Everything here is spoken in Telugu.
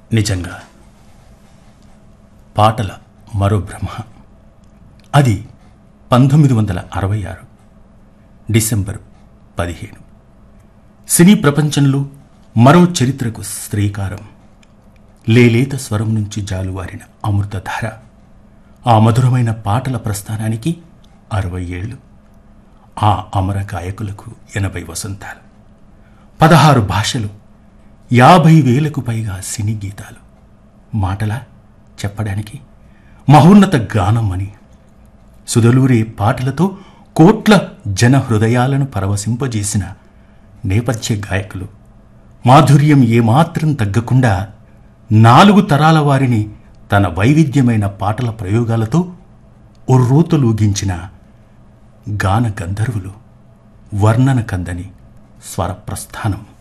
నిజంగా పాటల మరో బ్రహ్మ అది పంతొమ్మిది వందల అరవై ఆరు డిసెంబర్ పదిహేను సినీ ప్రపంచంలో మరో చరిత్రకు శ్రీకారం లేలేత స్వరం నుంచి జాలువారిన అమృతధార ఆ మధురమైన పాటల ప్రస్థానానికి అరవై ఏళ్ళు ఆ అమర గాయకులకు ఎనభై వసంతాలు పదహారు భాషలు యాభై వేలకు పైగా సినీ గీతాలు మాటలా చెప్పడానికి మహోన్నత గానం అని సుదలూరే పాటలతో కోట్ల జన హృదయాలను పరవశింపజేసిన నేపథ్య గాయకులు మాధుర్యం ఏమాత్రం తగ్గకుండా నాలుగు తరాల వారిని తన వైవిధ్యమైన పాటల ప్రయోగాలతో ఉర్రూతలూగించిన గాన గంధర్వులు వర్ణన కందని స్వరప్రస్థానం